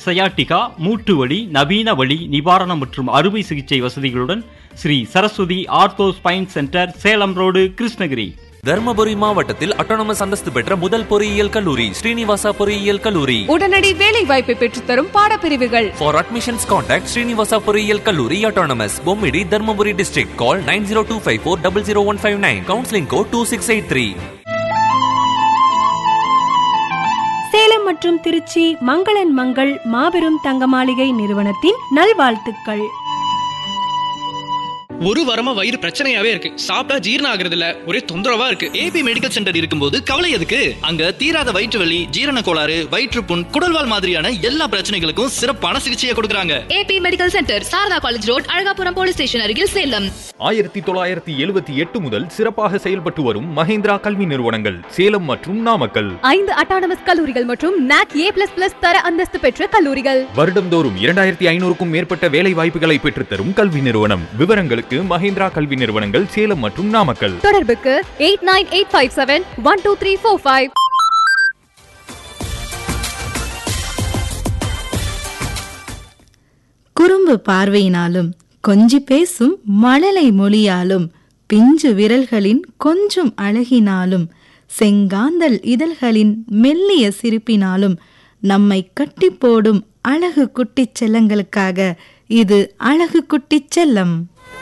sciatica மூட்டு வலி நவீன வலி நிவாரணம் மற்றும் அறுவை சிகிச்சை வசதிகளுடன் Sri Saraswathi ortho spine centre Salem road Krishnagiri Dharmapuri மாவட்டத்தில் அட்டானமஸ் அந்தஸ்து பெற்ற முதல் பொறியியல் கல்லூரி ஸ்ரீனிவாசா பொறியியல் கல்லூரி உடனடி வேலை வாய்ப்பை பெற்றுத்தரும் பாடப்பிரிவுகள் For admissions contact Srinivasa பொறியியல் கல்லூரி autonomous Bommidi Dharmapuri district call 9025400159 counseling code 2683 Salem மற்றும் திருச்சி மங்களன் மங்கள் மாபெரும் தங்க மாளிகை நிறுவனத்தின் நல்வாழ்த்துக்கள் ஒரு வாரமா வயிறு பிரச்சனையாவே இருக்கு சாப்பிட்டா ஜீரணம் ஆகுறது இல்ல ஒரே தொந்தரவா இருக்கு ஏபி மெடிக்கல் சென்டர் இருக்கும்போது கவலை எதுக்கு அங்க தீராத வயிற்று வலி ஜீரண கோளாறு வயிற்றுப்புண் குடல்வால் மாதிரியான எல்லா பிரச்சனைகளுக்கும் சிறப்பான சிகிச்சையை கொடுக்கறாங்க AB medical centre Sarada college road Azhagapuram police station அருகில் சேலம் ஆயிரத்தி தொள்ளாயிரத்தி எழுபத்தி எட்டு முதல் சிறப்பாக செயல்பட்டு வரும் மஹேந்திரா கல்வி நிறுவனங்கள் சேலம் மற்றும் நாமக்கல் ஐந்து அட்டானமஸ் கல்லூரிகள் மற்றும் நாக் ஏ பிளஸ் பிளஸ் தர அந்தஸ்து பெற்ற கல்லூரிகள் வருடம்தோறும் இரண்டாயிரத்தி ஐநூறுக்கும் மேற்பட்ட வேலை வாய்ப்புகளை பெற்றுத்தரும் கல்வி நிறுவனம் விவரங்களுக்கு மஹேந்திரா கல்வி நிறுவனங்கள் சேலம் மற்றும் நாமக்கல் தொடர்புக்கு eight nine eight five seven one two three four five குறும்பு பார்வையினாலும் கொஞ்சி பேசும் மழலை மொழியாலும் பிஞ்சு விரல்களின் கொஞ்சம் அழகினாலும் செங்காந்தல் இதழ்களின் மெல்லிய சிரிப்பினாலும் நம்மை கட்டி போடும் அழகு குட்டிச் செல்லங்களுக்காக இது அழகு குட்டிச் செல்லம்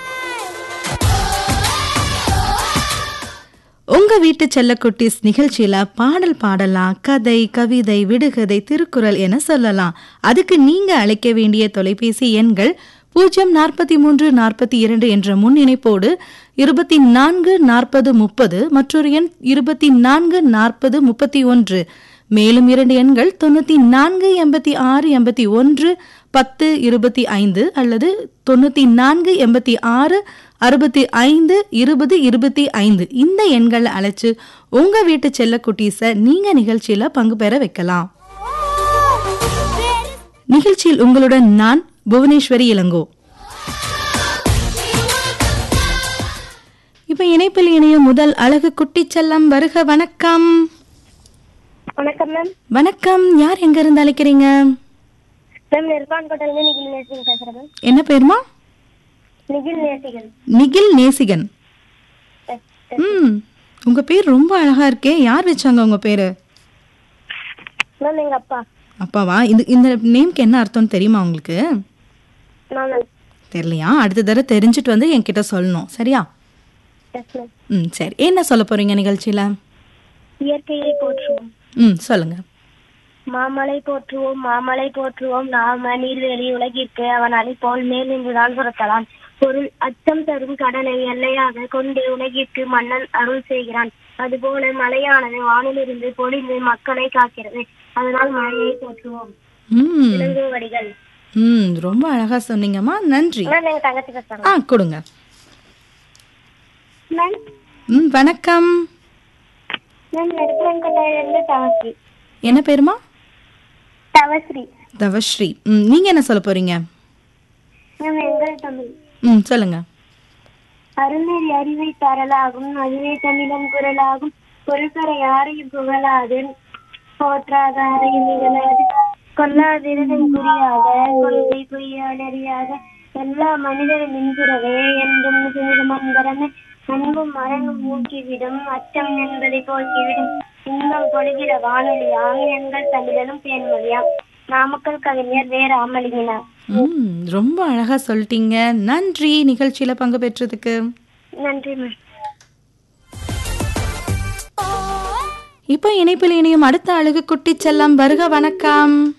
உங்க வீட்டு செல்லக்குட்டீஸ் நிகழ்ச்சியில பாடல் பாடலாம் கதை கவிதை விடுகதை திருக்குறள் என சொல்லலாம் அதுக்கு நீங்க அழைக்க வேண்டிய தொலைபேசி எண்கள் பூஜ்ஜியம் நாற்பத்தி மூன்று நாற்பத்தி இரண்டு என்ற முன் இணைப்போடு இருபத்தி நான்கு நாற்பது முப்பது மற்றொரு எண் இருபத்தி நான்கு நாற்பது முப்பத்தி ஒன்று மேலும் இரண்டு எண்கள் தொண்ணூத்தி நான்கு எண்பத்தி ஆறு எண்பத்தி ஒன்று பத்து இருபத்தி ஐந்து அல்லது தொண்ணூத்தி நான்கு எண்பத்தி ஆறு அறுபத்தி ஐந்து இருபது இருபத்தி ஐந்து இந்த எண்களை அழைச்சு உங்க வீட்டு செல்லக்குட்டீஸை நீங்க நிகழ்ச்சியில பங்கு பெற வைக்கலாம் நிகழ்ச்சியில் உங்களுடன் நான் புவனேஸ்வரி இளங்கோ இப்ப இணைப்பில் இணையும் முதல் அழகு குட்டி செல்லம் வருக வணக்கம் வணக்கம் மேம் வணக்கம் யார் எங்க இருந்து அழைக்கிறீங்க மேம் நிர்வான் கோட்டையில நிகில் நேசிகன் பேசுறேன் மேம் என்ன பேருமா நிகில் நேசிகன் நிகில் நேசிகன் ம் உங்க பேர் ரொம்ப அழகா இருக்கே யார் வச்சாங்க உங்க பேரு மேம் எங்க அப்பா அப்பாவா இந்த இந்த நேம்க்கு என்ன அர்த்தம்னு தெரியுமா உங்களுக்கு நான் தெரியலையா அடுத்த தடவை தெரிஞ்சுட்டு வந்து என்கிட்ட சொல்லணும் சரியா எஸ் மேம் ம் சரி என்ன சொல்ல போறீங்க நிகழ்ச்சியில இயற்கையை போற்றுவோம் ம் சொல்லுங்க மாமலை போற்றுவோம் மாமலை போற்றுவோம் நாம நீர்வெளி உலகிற்கு அவன் அழைப்போல் மேல் நின்றுதான் சுரத்தலாம் பொருள் அச்சம் தரும் கடலை எல்லையாக கொண்டு உலகிற்கு மன்னன் அருள் செய்கிறான் அதுபோல மழையானது வானிலிருந்து பொழிந்து மக்களை காக்கிறது அதனால் மழையை போற்றுவோம் ம் இளங்கோவடிகள் ம் ரொம்ப அழகா சொன்னீங்கம்மா நன்றி மேம் எங்க தங்கச்சி பேசுறாங்க ஆ கொடுங்க மேம் ம் வணக்கம் மேம் நிர்வான் கோட்டையிலிருந்து தவஸ்ரீ என்ன பேருமா தவஸ்ரீ தவஸ்ரீ ம் நீங்க என்ன சொல்ல போறீங்க மேம் எங்கள் தமிழ் ம் சொல்லுங்க அருள்நெறி அறிவை தரலாகும் அதுவே தமிழன் குரலாகும் பொருள்கரை யாரையும் புகழாது போற்றாத அறையும் நிகழாது கொல்லாதிரதன் குறியாக கொள்கை பொய்யாளறியாக எல்லா மனிதரும் மின்கிறவே என்றும் சிறிதும் அன்பரமே அன்பும் மரணும் ஊக்கிவிடும் அச்சம் என்பதை போக்கிவிடும் இன்பம் பொழுகிற வானொலியாம் எங்கள் தமிழனும் தேன்மொழியாம் நாமக்கல் கவிஞர் வே ராமலிங்கனார் ம் ரொம்ப அழகா சொல்லிட்டீங்க நன்றி நிகழ்ச்சியில பங்கு பெற்றதுக்கு நன்றி மேம் இப்போ இணைப்பில் இணையும் அடுத்த அழகு குட்டி செல்லம் வருக வணக்கம்